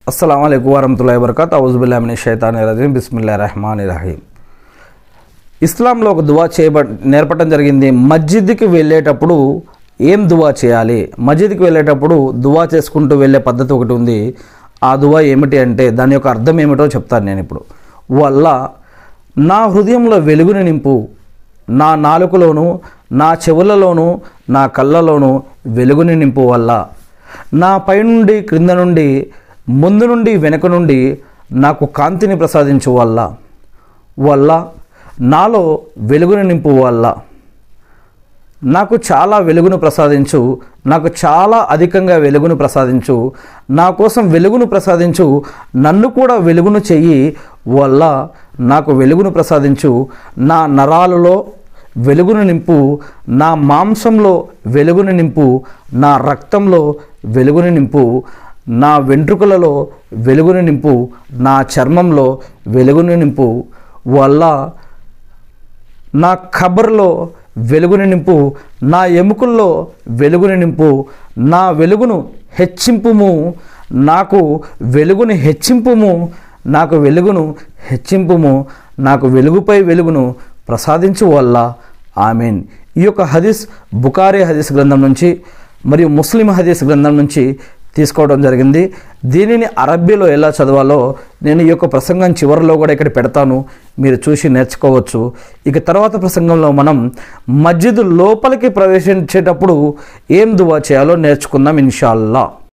అస్సలం అయికు వరహతుల్లా వరకత్ ఔజుబుల్లామిని షైతాన్ రజీం బిస్మిల్లా రహమాన్ రహీం ఇస్లాంలో ఒక దువా చేయబ నేర్పడం జరిగింది మస్జిద్కి వెళ్ళేటప్పుడు ఏం దువా చేయాలి మస్జిద్కి వెళ్ళేటప్పుడు దువా చేసుకుంటూ వెళ్ళే పద్ధతి ఒకటి ఉంది ఆ దువా ఏమిటి అంటే దాని యొక్క అర్థం ఏమిటో చెప్తాను నేను ఇప్పుడు వల్ల నా హృదయంలో వెలుగుని నింపు నా నాలుకలోను నా చెవులలోను నా కళ్ళలోను వెలుగుని నింపు వల్ల నా పైనుండి క్రింద నుండి ముందు నుండి వెనుక నుండి నాకు కాంతిని ప్రసాదించు వల్ల వల్ల నాలో వెలుగును నింపు వల్ల నాకు చాలా వెలుగును ప్రసాదించు నాకు చాలా అధికంగా వెలుగును ప్రసాదించు నా కోసం వెలుగును ప్రసాదించు నన్ను కూడా వెలుగును చెయ్యి వల్ల నాకు వెలుగును ప్రసాదించు నా నరాలలో వెలుగును నింపు నా మాంసంలో వెలుగును నింపు నా రక్తంలో వెలుగును నింపు నా వెంట్రుకలలో వెలుగును నింపు నా చర్మంలో వెలుగును నింపు వల్ల నా ఖబర్లో వెలుగుని నింపు నా ఎముకల్లో వెలుగుని నింపు నా వెలుగును హెచ్చింపుము నాకు వెలుగుని హెచ్చింపుము నాకు వెలుగును హెచ్చింపుము నాకు వెలుగుపై వెలుగును ప్రసాదించు వల్ల ఆమెన్ ఈ యొక్క హదీస్ బుకారీ హదీస్ గ్రంథం నుంచి మరియు ముస్లిం హదీస్ గ్రంథం నుంచి తీసుకోవడం జరిగింది దీనిని అరబ్బీలో ఎలా చదవాలో నేను ఈ యొక్క ప్రసంగం చివరిలో కూడా ఇక్కడ పెడతాను మీరు చూసి నేర్చుకోవచ్చు ఇక తర్వాత ప్రసంగంలో మనం మస్జిద్ లోపలికి ప్రవేశించేటప్పుడు ఏం దువా చేయాలో నేర్చుకుందాం ఇన్షాల్లా